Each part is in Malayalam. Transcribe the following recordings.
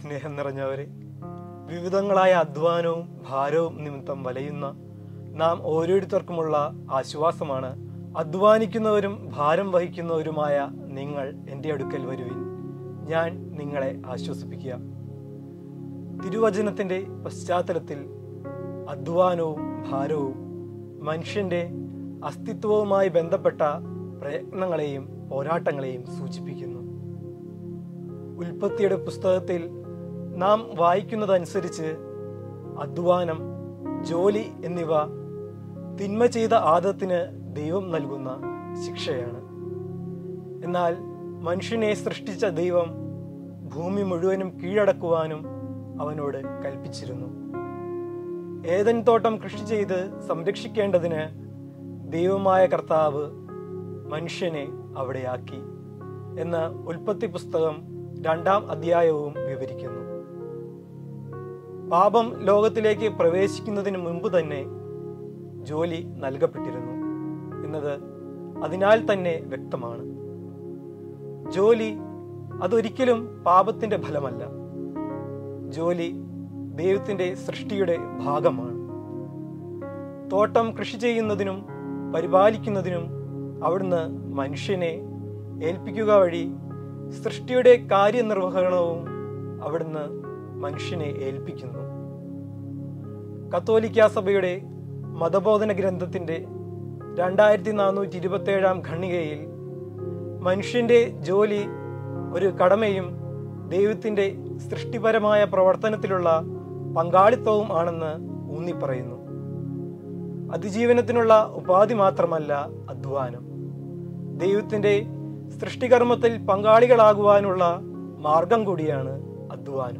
സ്നേഹം നിറഞ്ഞവരെ വിവിധങ്ങളായ അധ്വാനവും ഭാരവും നിമിത്തം വലയുന്ന നാം ഓരോരുത്തർക്കുമുള്ള ആശ്വാസമാണ് അധ്വാനിക്കുന്നവരും ഭാരം വഹിക്കുന്നവരുമായ നിങ്ങൾ എൻ്റെ അടുക്കൽ വരുവിൻ ഞാൻ നിങ്ങളെ ആശ്വസിപ്പിക്കുക തിരുവചനത്തിൻ്റെ പശ്ചാത്തലത്തിൽ അധ്വാനവും ഭാരവും മനുഷ്യൻ്റെ അസ്തിത്വവുമായി ബന്ധപ്പെട്ട പ്രയത്നങ്ങളെയും പോരാട്ടങ്ങളെയും സൂചിപ്പിക്കുന്നു ഉൽപ്പത്തിയുടെ പുസ്തകത്തിൽ നാം വായിക്കുന്നതനുസരിച്ച് അധ്വാനം ജോലി എന്നിവ തിന്മ ചെയ്ത ആദത്തിന് ദൈവം നൽകുന്ന ശിക്ഷയാണ് എന്നാൽ മനുഷ്യനെ സൃഷ്ടിച്ച ദൈവം ഭൂമി മുഴുവനും കീഴടക്കുവാനും അവനോട് കൽപ്പിച്ചിരുന്നു ഏതൻ തോട്ടം കൃഷി ചെയ്ത് സംരക്ഷിക്കേണ്ടതിന് ദൈവമായ കർത്താവ് മനുഷ്യനെ അവിടെയാക്കി എന്ന് ഉൽപ്പത്തി പുസ്തകം രണ്ടാം അധ്യായവും വിവരിക്കുന്നു പാപം ലോകത്തിലേക്ക് പ്രവേശിക്കുന്നതിന് മുമ്പ് തന്നെ ജോലി നൽകപ്പെട്ടിരുന്നു എന്നത് അതിനാൽ തന്നെ വ്യക്തമാണ് ജോലി അതൊരിക്കലും പാപത്തിന്റെ ഫലമല്ല ജോലി ദൈവത്തിന്റെ സൃഷ്ടിയുടെ ഭാഗമാണ് തോട്ടം കൃഷി ചെയ്യുന്നതിനും പരിപാലിക്കുന്നതിനും അവിടുന്ന് മനുഷ്യനെ ഏൽപ്പിക്കുക വഴി സൃഷ്ടിയുടെ കാര്യനിർവഹണവും അവിടുന്ന് മനുഷ്യനെ ഏൽപ്പിക്കുന്നു കത്തോലിക്ക സഭയുടെ മതബോധന ഗ്രന്ഥത്തിന്റെ രണ്ടായിരത്തി നാനൂറ്റി ഇരുപത്തി ഏഴാം ഖണ്ണികയിൽ മനുഷ്യന്റെ ജോലി ഒരു കടമയും ദൈവത്തിന്റെ സൃഷ്ടിപരമായ പ്രവർത്തനത്തിലുള്ള പങ്കാളിത്തവും ആണെന്ന് ഊന്നിപ്പറയുന്നു അതിജീവനത്തിനുള്ള ഉപാധി മാത്രമല്ല അധ്വാനം ദൈവത്തിന്റെ സൃഷ്ടികർമ്മത്തിൽ പങ്കാളികളാകുവാനുള്ള മാർഗം കൂടിയാണ് അധ്വാനം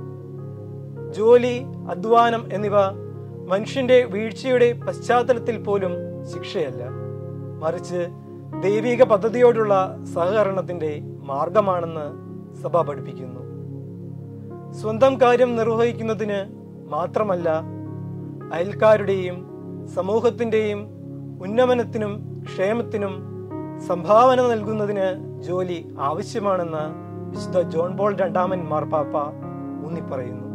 ജോലി അധ്വാനം എന്നിവ മനുഷ്യന്റെ വീഴ്ചയുടെ പശ്ചാത്തലത്തിൽ പോലും ശിക്ഷയല്ല മറിച്ച് ദൈവിക പദ്ധതിയോടുള്ള സഹകരണത്തിന്റെ മാർഗമാണെന്ന് സഭ പഠിപ്പിക്കുന്നു സ്വന്തം കാര്യം നിർവഹിക്കുന്നതിന് മാത്രമല്ല അയൽക്കാരുടെയും സമൂഹത്തിന്റെയും ഉന്നമനത്തിനും ക്ഷേമത്തിനും സംഭാവന നൽകുന്നതിന് ജോലി ആവശ്യമാണെന്ന് വിശുദ്ധ ജോൺ പോൾ രണ്ടാമൻ മാർപ്പാപ്പ ഊന്നിപ്പറയുന്നു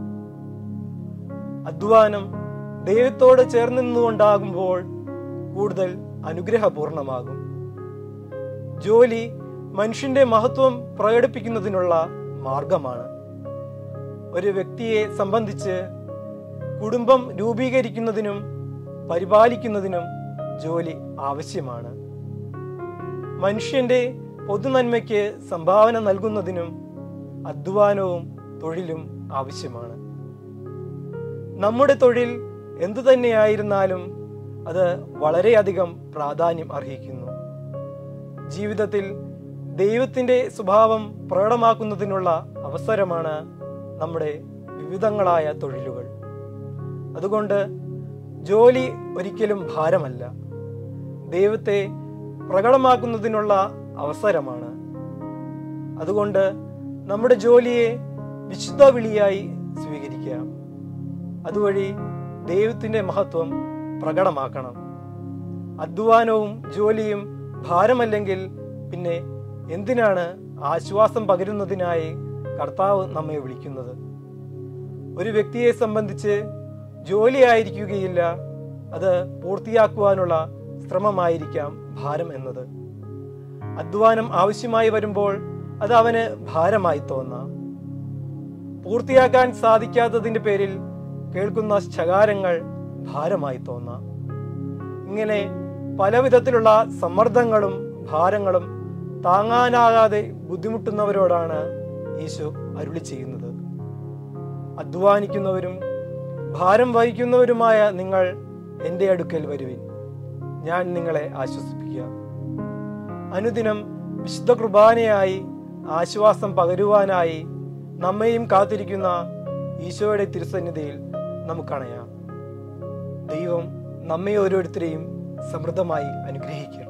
അധ്വാനം ദൈവത്തോട് ചേർന്ന് നിന്നുകൊണ്ടാകുമ്പോൾ കൂടുതൽ അനുഗ്രഹപൂർണമാകും ജോലി മനുഷ്യന്റെ മഹത്വം പ്രകടിപ്പിക്കുന്നതിനുള്ള മാർഗമാണ് ഒരു വ്യക്തിയെ സംബന്ധിച്ച് കുടുംബം രൂപീകരിക്കുന്നതിനും പരിപാലിക്കുന്നതിനും ജോലി ആവശ്യമാണ് മനുഷ്യന്റെ പൊതുനന്മയ്ക്ക് സംഭാവന നൽകുന്നതിനും അധ്വാനവും തൊഴിലും ആവശ്യമാണ് നമ്മുടെ തൊഴിൽ എന്തു തന്നെയായിരുന്നാലും അത് വളരെയധികം പ്രാധാന്യം അർഹിക്കുന്നു ജീവിതത്തിൽ ദൈവത്തിന്റെ സ്വഭാവം പ്രകടമാക്കുന്നതിനുള്ള അവസരമാണ് നമ്മുടെ വിവിധങ്ങളായ തൊഴിലുകൾ അതുകൊണ്ട് ജോലി ഒരിക്കലും ഭാരമല്ല ദൈവത്തെ പ്രകടമാക്കുന്നതിനുള്ള അവസരമാണ് അതുകൊണ്ട് നമ്മുടെ ജോലിയെ വിശുദ്ധ വിളിയായി സ്വീകരിക്കാം അതുവഴി ദൈവത്തിന്റെ മഹത്വം പ്രകടമാക്കണം അധ്വാനവും ജോലിയും ഭാരമല്ലെങ്കിൽ പിന്നെ എന്തിനാണ് ആശ്വാസം പകരുന്നതിനായി കർത്താവ് നമ്മെ വിളിക്കുന്നത് ഒരു വ്യക്തിയെ സംബന്ധിച്ച് ജോലിയായിരിക്കുകയില്ല അത് പൂർത്തിയാക്കുവാനുള്ള ശ്രമമായിരിക്കാം ഭാരം എന്നത് അധ്വാനം ആവശ്യമായി വരുമ്പോൾ അത് അവന് ഭാരമായി തോന്നാം പൂർത്തിയാക്കാൻ സാധിക്കാത്തതിന്റെ പേരിൽ കേൾക്കുന്ന ശകാരങ്ങൾ ഭാരമായി തോന്നാം ഇങ്ങനെ പല വിധത്തിലുള്ള സമ്മർദ്ദങ്ങളും ഭാരങ്ങളും താങ്ങാനാകാതെ ബുദ്ധിമുട്ടുന്നവരോടാണ് ഈശോ അരുളി ചെയ്യുന്നത് അധ്വാനിക്കുന്നവരും ഭാരം വഹിക്കുന്നവരുമായ നിങ്ങൾ എൻ്റെ അടുക്കൽ വരുവിൻ ഞാൻ നിങ്ങളെ ആശ്വസിപ്പിക്കാം അനുദിനം വിശുദ്ധ കുർബാനയായി ആശ്വാസം പകരുവാനായി നമ്മെയും കാത്തിരിക്കുന്ന ഈശോയുടെ തിരുസന്നിധിയിൽ നമുക്കണയാം ദൈവം നമ്മെ ഓരോരുത്തരെയും സമൃദ്ധമായി അനുഗ്രഹിക്കണം